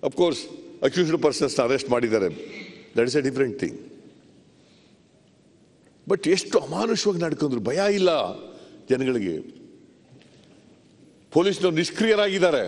of course accused ಪರ್ಸನ್ಸ್ನ arrest ಮಾಡಿದ್ದಾರೆ that is a different thing but ಎಷ್ಟು ಅಮಾನುಷವಾಗಿ ನಡ್ಕೊಂಡ್ರು ಭಯ ಇಲ್ಲ ಜನಗಳಿಗೆ ಪೊಲೀಸ್ನವ್ರು ನಿಷ್ಕ್ರಿಯರಾಗಿದ್ದಾರೆ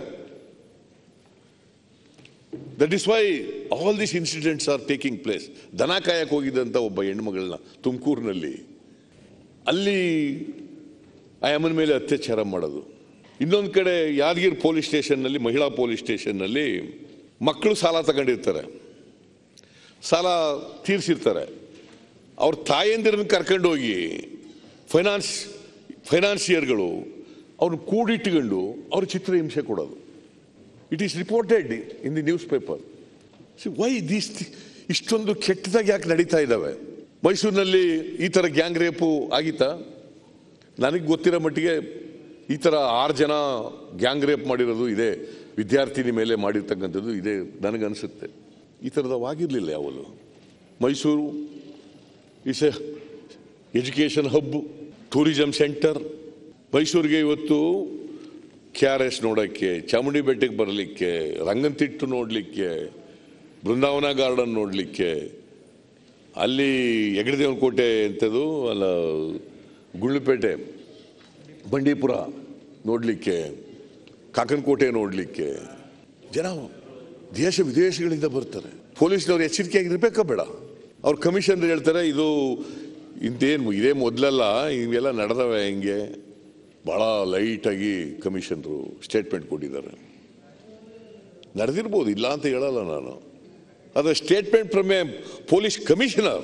that is why all this incidents are taking place ದನ ಕಾಯಕ್ಕೆ ಹೋಗಿದ್ದಂಥ ಒಬ್ಬ ಹೆಣ್ಮಗಳನ್ನ ತುಮಕೂರಿನಲ್ಲಿ ಅಲ್ಲಿ ಆ ಅಮ್ಮನ ಮೇಲೆ ಅತ್ಯಾಚಾರ ಮಾಡೋದು ಇನ್ನೊಂದು ಕಡೆ ಯಾದಗಿರಿ ಪೊಲೀಸ್ ಸ್ಟೇಷನ್ನಲ್ಲಿ ಮಹಿಳಾ ಪೊಲೀಸ್ ಸ್ಟೇಷನ್ನಲ್ಲಿ ಮಕ್ಕಳು ಸಾಲ ತಗೊಂಡಿರ್ತಾರೆ ಸಾಲ ತೀರಿಸಿರ್ತಾರೆ ಅವ್ರ ತಾಯಂದಿರನ್ನ ಕರ್ಕೊಂಡು ಹೋಗಿ ಫೈನಾನ್ಸ್ ಫೈನಾನ್ಸಿಯರ್ಗಳು ಅವ್ರನ್ನ ಕೂಡಿಟ್ಟುಕೊಂಡು ಅವ್ರ ಚಿತ್ರಹಿಂಸೆ ಕೊಡೋದು it is reported in the newspaper see why these ಇಷ್ಟೊಂದು ಕೆಟ್ಟದಾಗಿ ಯಾಕೆ ನಡೀತಾ ಇದ್ದಾವೆ ಮೈಸೂರಿನಲ್ಲಿ ಈ ಥರ ಗ್ಯಾಂಗ್ ರೇಪು ಆಗಿತ್ತಾ ನನಗೆ ಗೊತ್ತಿರೋ ಮಟ್ಟಿಗೆ ಈ ಥರ ಆರು ಜನ ಗ್ಯಾಂಗ್ ರೇಪ್ ಮಾಡಿರೋದು ಇದೆ ವಿದ್ಯಾರ್ಥಿನಿ ಮೇಲೆ ಮಾಡಿರ್ತಕ್ಕಂಥದ್ದು ಇದೆ ನನಗನ್ಸುತ್ತೆ ಈ ಥರದವು ಆಗಿರಲಿಲ್ಲ ಯಾವಲು Mysuru is a education hub tourism centre ಮೈಸೂರಿಗೆ ಇವತ್ತು ಕೆ ಆರ್ ಎಸ್ ನೋಡೋಕ್ಕೆ ಚಾಮುಂಡಿ ಬೆಟ್ಟಕ್ಕೆ ಬರಲಿಕ್ಕೆ ರಂಗನತಿಟ್ಟು ನೋಡಲಿಕ್ಕೆ ಬೃಂದಾವನ ಗಾರ್ಡನ್ ನೋಡಲಿಕ್ಕೆ ಅಲ್ಲಿ ಹೆಗಡದೇವನ ಕೋಟೆ ಎಂಥದ್ದು ಅಲ್ಲ ಗುಳ್ಳುಪೇಟೆ ಬಂಡೀಪುರ ನೋಡಲಿಕ್ಕೆ ಕಾಕನಕೋಟೆ ನೋಡಲಿಕ್ಕೆ ಜನ ದೇಶ ವಿದೇಶಗಳಿಂದ ಬರ್ತಾರೆ ಪೊಲೀಸ್ನವ್ರು ಎಚ್ಚರಿಕೆಯಾಗಿರ್ಬೇಕಾ ಬೇಡ ಅವ್ರ ಕಮಿಷನ್ ಹೇಳ್ತಾರೆ ಇದು ಇಂತೇನು ಇದೇ ಮೊದಲಲ್ಲ ಇವೆಲ್ಲ ನಡೆದವೆ ಹಿಂಗೆ ಭಾಳ ಲೈಟಾಗಿ ಕಮಿಷನರು ಸ್ಟೇಟ್ಮೆಂಟ್ ಕೊಟ್ಟಿದ್ದಾರೆ ನಡೆದಿರ್ಬೋದು ಇಲ್ಲ ಅಂತ ಹೇಳಲ್ಲ ನಾನು ಅದು statement from a police commissioner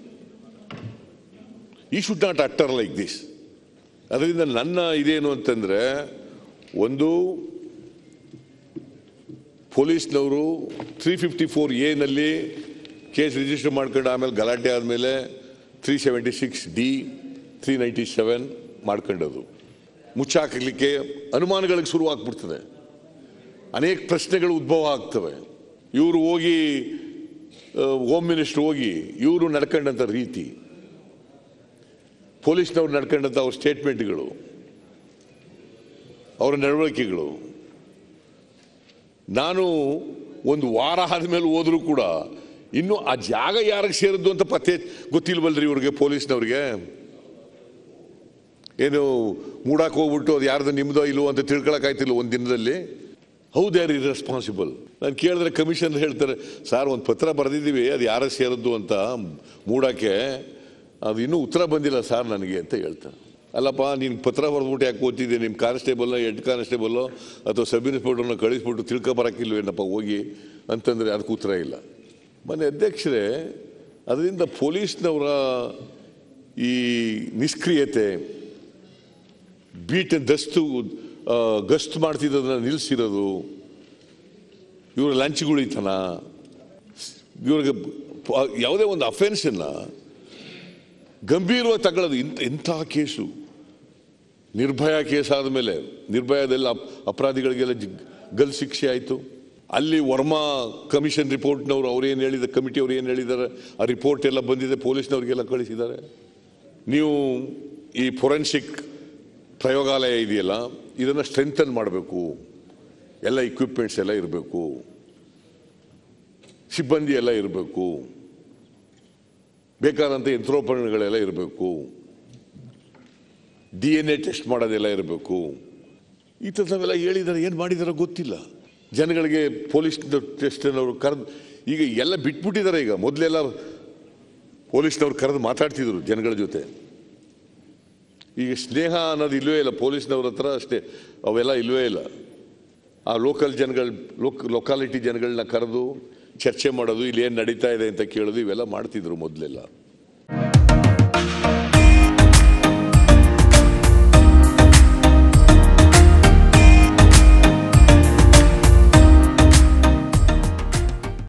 he should not act like this ಅದರಿಂದ ನನ್ನ ಇದೇನು ಅಂತಂದ್ರೆ ಒಂದು ಪೊಲೀಸ್ನವರು ತ್ರೀ ಫಿಫ್ಟಿ ಫೋರ್ ಎನಲ್ಲಿ ಕೇಸ್ ರಿಜಿಸ್ಟರ್ ಮಾಡ್ಕೊಂಡು ಆಮೇಲೆ ಗಲಾಟೆ ಆದಮೇಲೆ three seventy six D three ninety seven ಮಾಡ್ಕೊಂಡದು ಮುಚ್ಚಾಕಲಿಕ್ಕೆ ಅನುಮಾನಗಳಿಗೆ ಶುರು ಆಗ್ಬಿಡ್ತದೆ ಅನೇಕ ಪ್ರಶ್ನೆಗಳು ಉದ್ಭವ ಆಗ್ತವೆ ಇವರು ಹೋಗಿ ಹೋಮ್ ಮಿನಿಸ್ಟರ್ ಹೋಗಿ ಇವರು ನಡ್ಕೊಂಡಂಥ ರೀತಿ ಪೊಲೀಸ್ನವ್ರು ನಡ್ಕೊಂಡಂಥ ಅವ್ರ ಸ್ಟೇಟ್ಮೆಂಟ್ಗಳು ಅವರ ನಡವಳಿಕೆಗಳು ನಾನು ಒಂದು ವಾರ ಆದಮೇಲೆ ಹೋದರೂ ಕೂಡ ಇನ್ನು ಆ ಜಾಗ ಯಾರಿಗೆ ಸೇರಿದ್ದು ಅಂತ ಪತ್ತೆ ಗೊತ್ತಿಲ್ವಲ್ರಿ ಇವ್ರಿಗೆ ಪೊಲೀಸ್ನವ್ರಿಗೆ ಏನು ಮೂಡಕ್ಕೆ ಹೋಗ್ಬಿಟ್ಟು ಅದು ಯಾರ್ದು ನಿಮ್ದೋ ಇಲ್ವೋ ಅಂತ ತಿಳ್ಕೊಳಕ್ಕಾಯ್ತಿಲ್ಲ ಒಂದು ದಿನದಲ್ಲಿ ಹೌ ದೇ ಆರ್ ಇರ್ರೆಸ್ಪಾನ್ಸಿಬಲ್ ನಾನು ಕೇಳಿದ್ರೆ ಕಮಿಷನರ್ ಹೇಳ್ತಾರೆ ಸರ್ ಒಂದು ಪತ್ರ ಬರೆದಿದ್ದೀವಿ ಅದು ಯಾರ ಸೇರಿದ್ದು ಅಂತ ಮೂಡಕ್ಕೆ ಅದು ಇನ್ನೂ ಉತ್ತರ ಬಂದಿಲ್ಲ ಸರ್ ನನಗೆ ಅಂತ ಹೇಳ್ತಾರೆ ಅಲ್ಲಪ್ಪ ನೀನು ಪತ್ರ ಬರೆದ್ಬಿಟ್ಟು ಯಾಕೆ ಓದ್ತಿದ್ದೆ ನಿಮ್ಮ ಕಾನ್ಸ್ಟೇಬಲ್ನ ಹೆಡ್ ಕಾನ್ಸ್ಟೇಬಲ್ಲು ಅಥವಾ ಸಬ್ ಇನ್ಸ್ಪೆಕ್ಟರ್ನ ಕಳಿಸ್ಬಿಟ್ಟು ತಿಳ್ಕೊ ಬರೋಕ್ಕಿಲ್ವೇನಪ್ಪ ಹೋಗಿ ಅಂತಂದರೆ ಅದಕ್ಕೆ ಉತ್ತರ ಇಲ್ಲ ಮೊನ್ನೆ ಅಧ್ಯಕ್ಷರೇ ಅದರಿಂದ ಪೊಲೀಸ್ನವರ ಈ ನಿಷ್ಕ್ರಿಯತೆ ಬೀಟ್ ದಸ್ತು ಆ, ಗಸ್ತು ಮಾಡ್ತಿದ್ದದನ್ನ ನಿಲ್ಲಿಸಿರೋದು ಇವ್ರ ಲಂಚ್ಗುಳಿತನ ಇವ್ರಿಗೆ ಪ- ಯಾವುದೇ ಒಂದು ಅಫೆನ್ಸನ್ನು ಗಂಭೀರವಾಗಿ ತಗೊಳ್ಳೋದು ಇಂಥ ಇಂಥ ಕೇಸು ನಿರ್ಭಯ ಕೇಸ್ ಆದಮೇಲೆ ನಿರ್ಭಯದಲ್ಲಿ ಅಪ್- ಅಪರಾಧಿಗಳಿಗೆಲ್ಲ ಜಿ- ಗಲ್ ಶಿಕ್ಷೆ ಆಯಿತು ಅಲ್ಲಿ ವರ್ಮಾ ಕಮಿಷನ್ ರಿಪೋರ್ಟ್ನವರು ಅವ್ರು ಏನು ಹೇಳಿದ ಕಮಿಟಿ ಅವ್ರು ಏನು ಹೇಳಿದ್ದಾರೆ ಆ ರಿಪೋರ್ಟ್ ಎಲ್ಲ ಬಂದಿದೆ ಪೊಲೀಸ್ನವ್ರಿಗೆಲ್ಲ ಕಳಿಸಿದ್ದಾರೆ ನೀವು ಈ ಫೊರೆನ್ಸಿಕ್ ಪ್ರಯೋಗಾಲಯ ಇದೆಯಲ್ಲ ಇದನ್ನು ಸ್ಟ್ರೆಂಥನ್ ಮಾಡಬೇಕು ಎಲ್ಲ ಇಕ್ವಿಪ್ಮೆಂಟ್ಸ್ ಎಲ್ಲ ಇರಬೇಕು ಸಿಬ್ಬಂದಿ ಎಲ್ಲ ಇರಬೇಕು ಬೇಕಾದಂಥ ಯಂತ್ರೋಪಕರಣಗಳೆಲ್ಲ ಇರಬೇಕು ಡಿ ಎನ್ ಎ ಟೆಸ್ಟ್ ಮಾಡೋದೆಲ್ಲ ಇರಬೇಕು ಈ ಥರದವೆಲ್ಲ ಹೇಳಿದ್ದಾರೆ ಏನು ಮಾಡಿದಾರೋ ಗೊತ್ತಿಲ್ಲ ಜನಗಳಿಗೆ ಪೊಲೀಸ್ ಟೆಸ್ಟ್ನವರು ಕರೆದು ಈಗ ಎಲ್ಲ ಬಿಟ್ಬಿಟ್ಟಿದ್ದಾರೆ ಈಗ ಮೊದಲೆಲ್ಲ ಪೊಲೀಸ್ನವ್ರು ಕರೆದು ಮಾತಾಡ್ತಿದ್ರು ಜನಗಳ ಜೊತೆ ಈಗ ಸ್ನೇಹ ಅನ್ನೋದು ಇಲ್ಲವೇ ಇಲ್ಲ ಪೊಲೀಸ್ನವ್ರ ಹತ್ರ ಅಷ್ಟೇ ಅವೆಲ್ಲ ಇಲ್ಲವೇ ಇಲ್ಲ ಆ ಲೋಕಲ್ ಜನಗಳ ಲೋಕ್ ಲೊಕಾಲಿಟಿ ಜನಗಳನ್ನ ಕರೆದು ಚರ್ಚೆ ಮಾಡೋದು ಇಲ್ಲಿ ಏನು ನಡೀತಾ ಇದೆ ಅಂತ ಕೇಳೋದು ಇವೆಲ್ಲ ಮಾಡ್ತಿದ್ರು ಮೊದಲೆಲ್ಲ